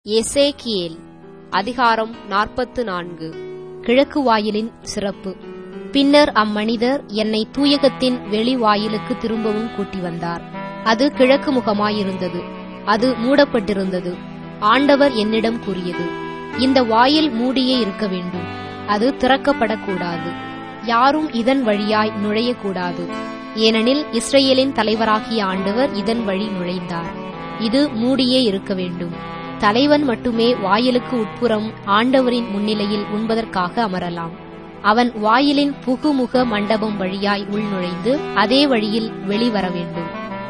எசேக்கியேல் அதிகாரம் நாற்பத்து நான்கு கிழக்கு வாயிலின் சிறப்பு பின்னர் அம்மனிதர் என்னை தூயகத்தின் வெளி வாயிலுக்கு திரும்பவும் கூட்டி வந்தார் அது கிழக்கு முகமாயிருந்தது அது மூடப்பட்டிருந்தது ஆண்டவர் என்னிடம் கூறியது இந்த வாயில் மூடியே இருக்க வேண்டும் அது திறக்கப்படக்கூடாது யாரும் இதன் வழியாய் நுழையக்கூடாது ஏனெனில் இஸ்ரேலின் தலைவராகிய ஆண்டவர் இதன் வழி நுழைந்தார் இது மூடியே இருக்க வேண்டும் தலைவன் மட்டுமே வாயிலுக்கு உட்புறம் ஆண்டவரின் முன்னிலையில் உண்பதற்காக அமரலாம் அவன் வாயிலின் புகுமுக மண்டபம் வழியாய் உள்நுழைந்து அதே வழியில் வெளிவர வேண்டும்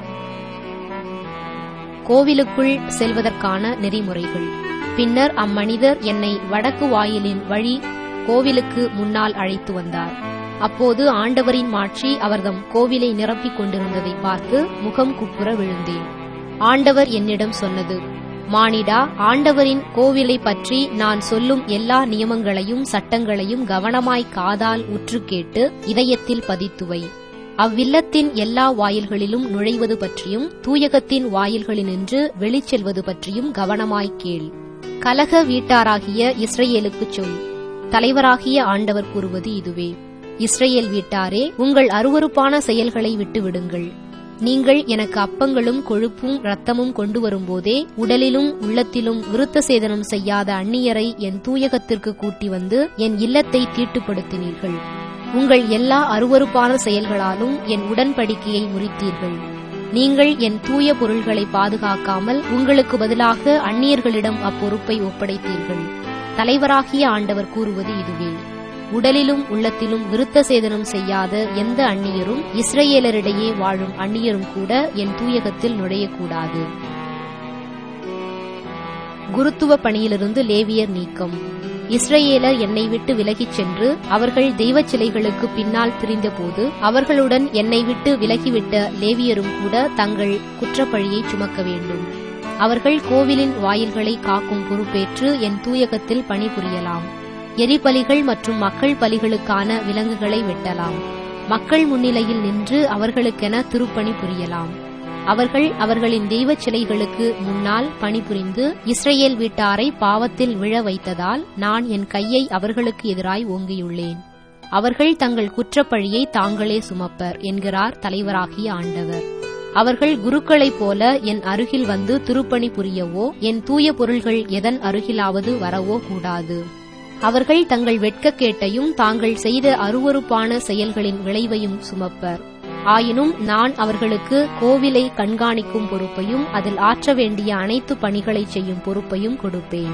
கோவிலுக்குள் செல்வதற்கான நெறிமுறைகள் பின்னர் அம்மனிதர் என்னை வடக்கு வாயிலின் வழி கோவிலுக்கு முன்னால் அழைத்து வந்தார் அப்போது ஆண்டவரின் மாட்சி அவர்தம் கோவிலை நிரப்பிக் கொண்டிருந்ததை பார்த்து முகம் குப்புற விழுந்தேன் ஆண்டவர் என்னிடம் சொன்னது மானிடா ஆண்டவரின் கோவிலை பற்றி நான் சொல்லும் எல்லா நியமங்களையும் சட்டங்களையும் கவனமாய் காதால் உற்று கேட்டு இதயத்தில் பதித்துவை அவ்வில்லத்தின் எல்லா வாயில்களிலும் நுழைவது பற்றியும் தூயகத்தின் வாயில்களினின்று வெளிச்செல்வது பற்றியும் கவனமாய் கேள் கலக வீட்டாராகிய இஸ்ரேலுக்குச் சொல் தலைவராகிய ஆண்டவர் கூறுவது இதுவே இஸ்ரேல் வீட்டாரே உங்கள் அருவருப்பான செயல்களை விட்டுவிடுங்கள் நீங்கள் எனக்கு அப்பங்களும் கொழுப்பும் இரத்தமும் கொண்டு வரும்போதே உடலிலும் உள்ளத்திலும் விருத்த சேதனம் செய்யாத அந்நியரை என் தூயகத்திற்கு கூட்டி வந்து என் இல்லத்தை தீட்டுப்படுத்தினீர்கள் உங்கள் எல்லா அருவருப்பான செயல்களாலும் என் உடன்படிக்கையை முறித்தீர்கள் நீங்கள் என் தூய பொருள்களை பாதுகாக்காமல் உங்களுக்கு பதிலாக அந்நியர்களிடம் அப்பொறுப்பை ஒப்படைத்தீர்கள் தலைவராகிய ஆண்டவர் கூறுவது இதுவே உடலிலும் உள்ளத்திலும் விருத்த சேதனம் செய்யாத எந்த அந்நியரும் இஸ்ரேலரிடையே வாழும் அந்நியரும் கூட என் தூயகத்தில் நுழையக்கூடாது குருத்துவ பணியிலிருந்து லேவியர் நீக்கம் இஸ்ரேலர் என்னை விட்டு விலகிச் சென்று அவர்கள் தெய்வச் சிலைகளுக்கு பின்னால் திரிந்தபோது அவர்களுடன் என்னை விட்டு விலகிவிட்ட லேவியரும் கூட தங்கள் குற்றப்பழியை சுமக்க வேண்டும் அவர்கள் கோவிலின் வாயில்களை காக்கும் பொறுப்பேற்று என் தூயகத்தில் பணிபுரியலாம் எரிபலிகள் மற்றும் மக்கள் பலிகளுக்கான விலங்குகளை வெட்டலாம் மக்கள் முன்னிலையில் நின்று அவர்களுக்கென திருப்பணி புரியலாம் அவர்கள் அவர்களின் தெய்வச் சிலைகளுக்கு முன்னால் பணிபுரிந்து இஸ்ரேல் வீட்டாரை பாவத்தில் விழ வைத்ததால் நான் என் கையை அவர்களுக்கு எதிராய் ஓங்கியுள்ளேன் அவர்கள் தங்கள் குற்றப்பழியை தாங்களே சுமப்பர் என்கிறார் தலைவராகிய ஆண்டவர் அவர்கள் குருக்களைப் போல என் அருகில் வந்து திருப்பணி புரியவோ என் தூய பொருள்கள் எதன் அருகிலாவது வரவோ கூடாது அவர்கள் தங்கள் வெட்கக்கேட்டையும் தாங்கள் செய்த அருவறுப்பான செயல்களின் விளைவையும் சுமப்பர் ஆயினும் நான் அவர்களுக்கு கோவிலை கண்காணிக்கும் பொறுப்பையும் அதில் ஆற்ற வேண்டிய அனைத்து பணிகளை செய்யும் பொறுப்பையும் கொடுப்பேன்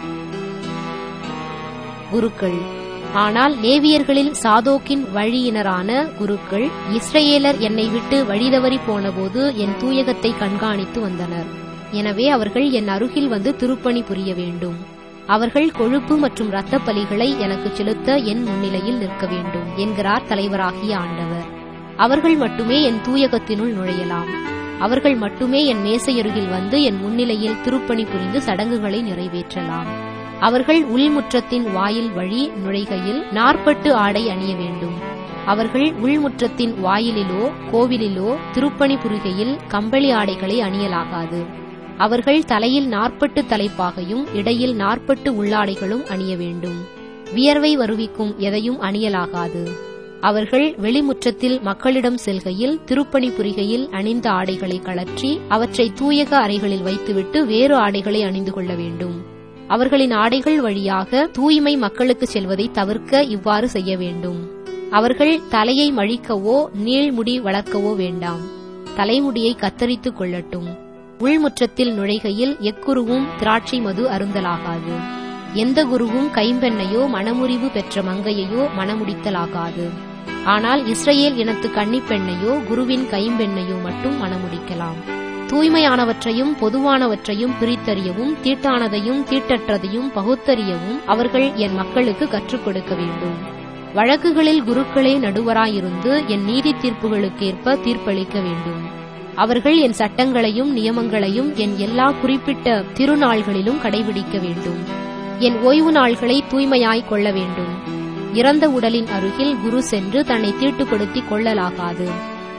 குருக்கள் ஆனால் லேவியர்களில் சாதோக்கின் வழியினரான குருக்கள் இஸ்ரேலர் என்னை விட்டு வழிதவறி போனபோது என் தூயகத்தை கண்காணித்து வந்தனர் எனவே அவர்கள் என் அருகில் வந்து திருப்பணி புரிய வேண்டும் அவர்கள் கொழுப்பு மற்றும் இரத்த பலிகளை எனக்கு செலுத்த என் முன்னிலையில் நிற்க வேண்டும் என்கிறார் தலைவராகிய ஆண்டவர் அவர்கள் மட்டுமே என் தூயகத்தினுள் நுழையலாம் அவர்கள் மட்டுமே என் மேசையருகில் வந்து என் முன்னிலையில் திருப்பணி புரிந்து சடங்குகளை நிறைவேற்றலாம் அவர்கள் உள்முற்றத்தின் வாயில் வழி நுழைகையில் நாற்பட்டு ஆடை அணிய வேண்டும் அவர்கள் உள்முற்றத்தின் வாயிலிலோ கோவிலிலோ திருப்பணி புரிகையில் கம்பளி ஆடைகளை அணியலாகாது அவர்கள் தலையில் நாற்பட்டு தலைப்பாகையும் இடையில் நாற்பட்டு உள்ளாடைகளும் அணிய வேண்டும் வியர்வை வருவிக்கும் எதையும் அணியலாகாது அவர்கள் வெளிமுற்றத்தில் மக்களிடம் செல்கையில் திருப்பணி புரிகையில் அணிந்த ஆடைகளை கழற்றி அவற்றை தூயக அறைகளில் வைத்துவிட்டு வேறு ஆடைகளை அணிந்து கொள்ள வேண்டும் அவர்களின் ஆடைகள் வழியாக தூய்மை மக்களுக்கு செல்வதை தவிர்க்க இவ்வாறு செய்ய வேண்டும் அவர்கள் தலையை மழிக்கவோ நீள்முடி வளர்க்கவோ வேண்டாம் தலைமுடியை கத்தரித்துக் கொள்ளட்டும் உள்முற்றத்தில் நுழைகையில் எக்குருவும் திராட்சை மது அருந்தலாகாது எந்த குருவும் கைம்பெண்ணையோ மணமுறிவு பெற்ற மங்கையையோ மணமுடித்தலாகாது ஆனால் இஸ்ரேல் இனத்து கன்னிப்பெண்ணையோ குருவின் கைம்பெண்ணையோ மட்டும் மணமுடிக்கலாம் தூய்மையானவற்றையும் பொதுவானவற்றையும் பிரித்தறியவும் தீட்டானதையும் தீட்டற்றதையும் பகுத்தறியவும் அவர்கள் என் மக்களுக்கு கற்றுக் கொடுக்க வேண்டும் வழக்குகளில் குருக்களே நடுவராயிருந்து என் நீதி தீர்ப்புகளுக்கேற்ப தீர்ப்பளிக்க வேண்டும் அவர்கள் என் சட்டங்களையும் நியமங்களையும் என் எல்லா குறிப்பிட்ட திருநாள்களிலும் கடைபிடிக்க வேண்டும் என் ஓய்வு நாள்களை தூய்மையாய் கொள்ள வேண்டும் இறந்த உடலின் அருகில் குரு சென்று தன்னை தீட்டுப்படுத்திக் கொள்ளலாகாது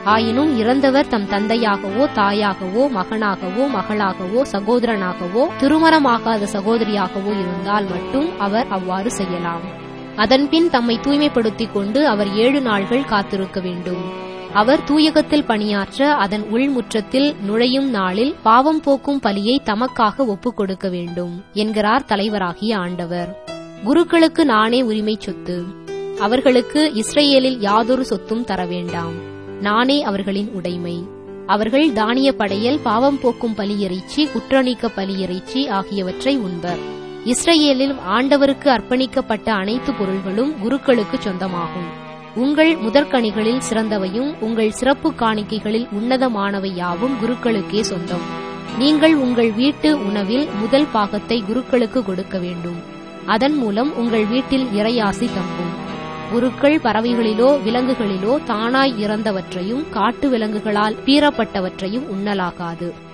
ஆயினும் இறந்தவர் தம் தந்தையாகவோ தாயாகவோ மகனாகவோ மகளாகவோ சகோதரனாகவோ திருமணமாகாத சகோதரியாகவோ இருந்தால் மட்டும் அவர் அவ்வாறு செய்யலாம் அதன்பின் தம்மை தூய்மைப்படுத்திக் கொண்டு அவர் ஏழு நாள்கள் காத்திருக்க வேண்டும் அவர் தூயகத்தில் பணியாற்ற அதன் உள்முற்றத்தில் நுழையும் நாளில் பாவம் போக்கும் பலியை தமக்காக ஒப்புக் கொடுக்க வேண்டும் என்கிறார் தலைவராகிய ஆண்டவர் குருக்களுக்கு நானே உரிமை சொத்து அவர்களுக்கு இஸ்ரேலில் யாதொரு சொத்தும் தர வேண்டாம் நானே அவர்களின் உடைமை அவர்கள் தானிய படையல் பாவம் போக்கும் பலியிறைச்சி குற்றநீக்க பலியிறைச்சி ஆகியவற்றை உண்பர் இஸ்ரேலில் ஆண்டவருக்கு அர்ப்பணிக்கப்பட்ட அனைத்து பொருள்களும் குருக்களுக்கு சொந்தமாகும் உங்கள் முதற்கனிகளில் சிறந்தவையும் உங்கள் சிறப்பு காணிக்கைகளில் உன்னதமானவை யாவும் குருக்களுக்கே சொந்தம் நீங்கள் உங்கள் வீட்டு உணவில் முதல் பாகத்தை குருக்களுக்கு கொடுக்க வேண்டும் அதன் மூலம் உங்கள் வீட்டில் இறையாசி தங்கும் குருக்கள் பறவைகளிலோ விலங்குகளிலோ தானாய் இறந்தவற்றையும் காட்டு விலங்குகளால் பீறப்பட்டவற்றையும் உண்ணலாகாது